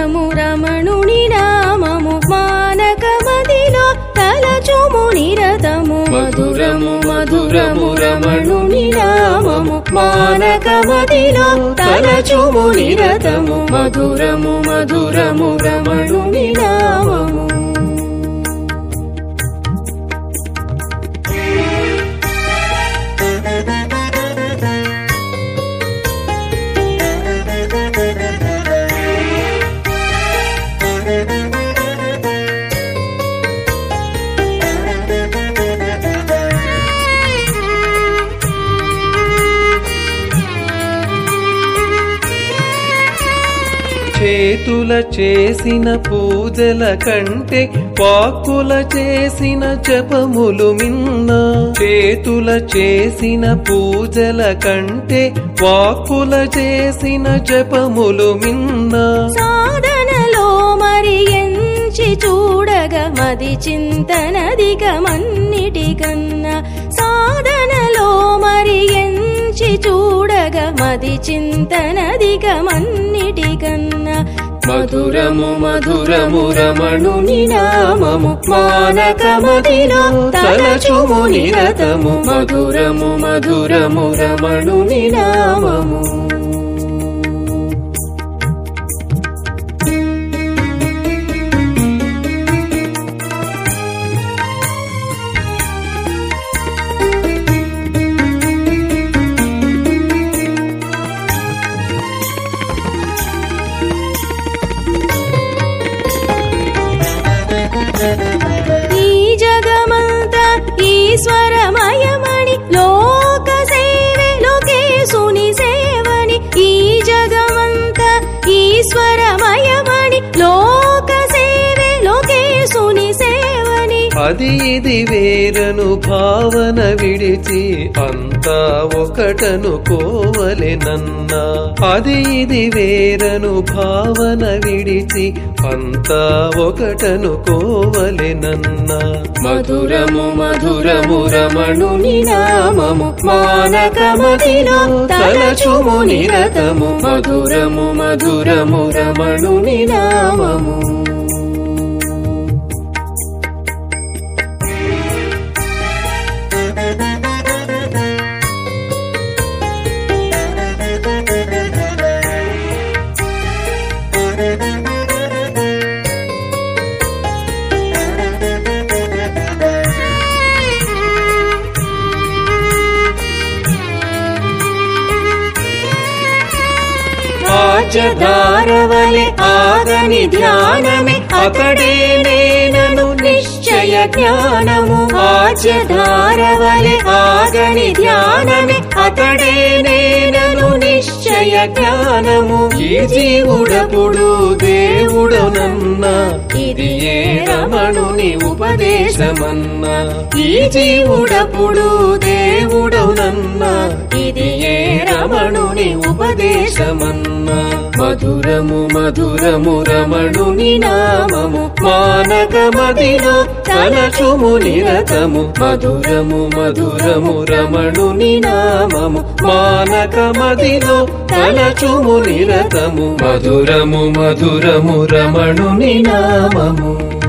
మధురము రమణుని నామము మానకమదిలో తలచుము నిరతము మధురము మధురము రమణుని నామము మానకమదిలో తలచుము నిరతము మధురము మధురము రమణుని నామము చేతుల చేసిన పూజల కంటే వాక్కుల చేసిన జపములు మిన్న చేతుల చేసిన పూజల కంటే వాక్కుల చేసిన జపములు మిన్న సాధనలో మరి ఎంచి చూడగ మది చింతనదిగమన్నిటికన్నా సాధనలో మరి ఎంచి చూడగ మది చింతనదిగమన్నిటికన్నా మధురము మధురము రమణుని నామము మానకమదిలో తలచుము నిరతము మధురము మధురము రమణుని నామము ఈ జగమంత ఈశ్వరమయమణి లోక సేవే లోకేశుని సేవని ఈ జగమంత ఈశ్వరమయమణి లోక సేవే లోకేశుని సేవని అది ఇది వేరను భావన విడిచి అంతా ఒకటను కోవలెనన్నా అది ఇది వేరను భావన విడిచి అంతా ఒకటను కోవలెనన్నా మధురము మధురము రమణుని నామము మానకమదిలో తలచుము నిరతము మధురము మధురము రమణుని నామము ఆచదారవలె ఆగని ధ్యానమే అతడే నేనను నిశ్చయ జ్ఞానము ఆచదారవలె ఆగని ధ్యానమే అతడే నేనను నిశ్చయ జ్ఞానము ఈ జీవుడపుడు దేవుడనన్నా ఇది ఏ రమణుని ఉపదేశమన్నా ఈ జీవుడపుడు దేవుడవునన్నా ఇది ఏ రమణుని ఉపదేశమన్నా మధురము మధురము రమణుని నామము మానకమదిలో తలచుము నిరతము మధురము మధురము రమణుని నామము మానకమదిలో తలచుము నిరతము మధురము మధురము రమణుని నామము